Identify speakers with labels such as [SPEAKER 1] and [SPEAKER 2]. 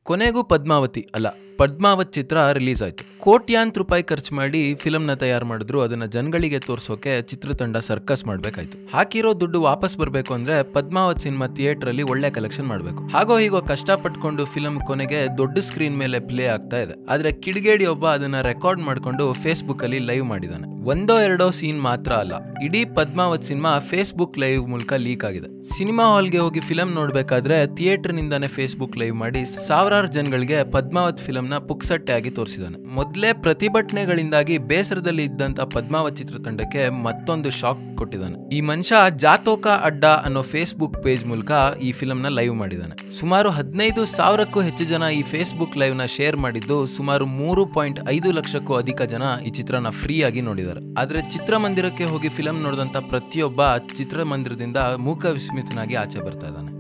[SPEAKER 1] ಕೊನೆಗೂ ಪದ್ಮಾವತಿ ಅಲ್ಲ ಪದ್ಮಾವತ್ ಚಿತ್ರ ರಿಲೀಸ್ ಆಯ್ತು ಕೋಟ್ಯಾಂತರ ರೂಪಾಯಿ ಖರ್ಚು ಮಾಡಿ ಫಿಲಮ್ನ ತಯಾರು ಮಾಡಿದ್ರು ಅದನ್ನ ಜನಗಳಿಗೆ ತೋರ್ಸೋಕೆ ಚಿತ್ರತಂಡ ಸರ್ಕಸ್ ಮಾಡ್ಬೇಕಾಯ್ತು ಹಾಕಿರೋ ದುಡ್ಡು ವಾಪಸ್ ಬರಬೇಕು ಅಂದ್ರೆ ಪದ್ಮಾವತ್ ಸಿನಿಮಾ ಥಿಯೇಟರ್ ಅಲ್ಲಿ ಒಳ್ಳೆ ಕಲೆಕ್ಷನ್ ಮಾಡಬೇಕು ಹಾಗೋ ಹೀಗೋ ಕಷ್ಟಪಟ್ಕೊಂಡು ಫಿಲಂ ಕೊನೆಗೆ ದೊಡ್ಡ ಸ್ಕ್ರೀನ್ ಮೇಲೆ ಪ್ಲೇ ಆಗ್ತಾ ಇದೆ ಆದ್ರೆ ಕಿಡಿಗೇಡಿ ಒಬ್ಬ ಅದನ್ನ ರೆಕಾರ್ಡ್ ಮಾಡ್ಕೊಂಡು ಫೇಸ್ಬುಕ್ ಅಲ್ಲಿ ಲೈವ್ ಮಾಡಿದಾನೆ ಒಂದೋ ಎರಡೋ ಸೀನ್ ಮಾತ್ರ ಅಲ್ಲ ಇಡೀ ಪದ್ಮಾವತ್ ಸಿನಿಮಾ ಫೇಸ್ಬುಕ್ ಲೈವ್ ಮೂಲಕ ಲೀಕ್ ಆಗಿದೆ ಸಿನಿಮಾ ಹಾಲ್ಗೆ ಹೋಗಿ ಫಿಲಂ ನೋಡ್ಬೇಕಾದ್ರೆ ಥಿಯೇಟರ್ ನಿಂದಾನೆ ಫೇಸ್ಬುಕ್ ಲೈವ್ ಮಾಡಿ ಸಾವಿರಾರು ಜನಗಳಿಗೆ ಪದ್ಮಾವತ್ ಫಿಲಂನ ಪುಕ್ಸಟ್ಟೆ ಆಗಿ ತೋರಿಸಿದಾನೆ ಮೊದಲೇ ಪ್ರತಿಭಟನೆಗಳಿಂದಾಗಿ ಬೇಸರದಲ್ಲಿ ಇದ್ದಂತ ಪದ್ಮಾವತ್ ಚಿತ್ರತಂಡಕ್ಕೆ ಮತ್ತೊಂದು ಶಾಕ್ ಕೊಟ್ಟಿದ್ದಾನೆ ಈ ಮನುಷ್ಯ ಜಾತೋಕ ಅಡ್ಡ ಅನ್ನೋ ಫೇಸ್ಬುಕ್ ಪೇಜ್ ಮೂಲಕ ಈ ಫಿಲಂನ ಲೈವ್ ಮಾಡಿದ್ದಾನೆ ಸುಮಾರು ಹದಿನೈದು ಸಾವಿರಕ್ಕೂ ಹೆಚ್ಚು ಜನ ಈ ಫೇಸ್ಬುಕ್ ಲೈವ್ ನ ಶೇರ್ ಮಾಡಿದ್ದು ಸುಮಾರು ಮೂರು ಪಾಯಿಂಟ್ ಐದು ಲಕ್ಷಕ್ಕೂ ಅಧಿಕ ಜನ ಈ ಚಿತ್ರನ ಫ್ರೀ ಆಗಿ ನೋಡಿದ್ದಾರೆ ಆದ್ರೆ ಚಿತ್ರಮಂದಿರಕ್ಕೆ ಹೋಗಿ ಫಿಲಂ ನೋಡಿದಂತ ಪ್ರತಿಯೊಬ್ಬ ಚಿತ್ರಮಂದಿರದಿಂದ ಮೂಕ ವಿಸ್ಮಿತನಾಗಿ ಆಚೆ ಬರ್ತಾ ಇದ್ದಾನೆ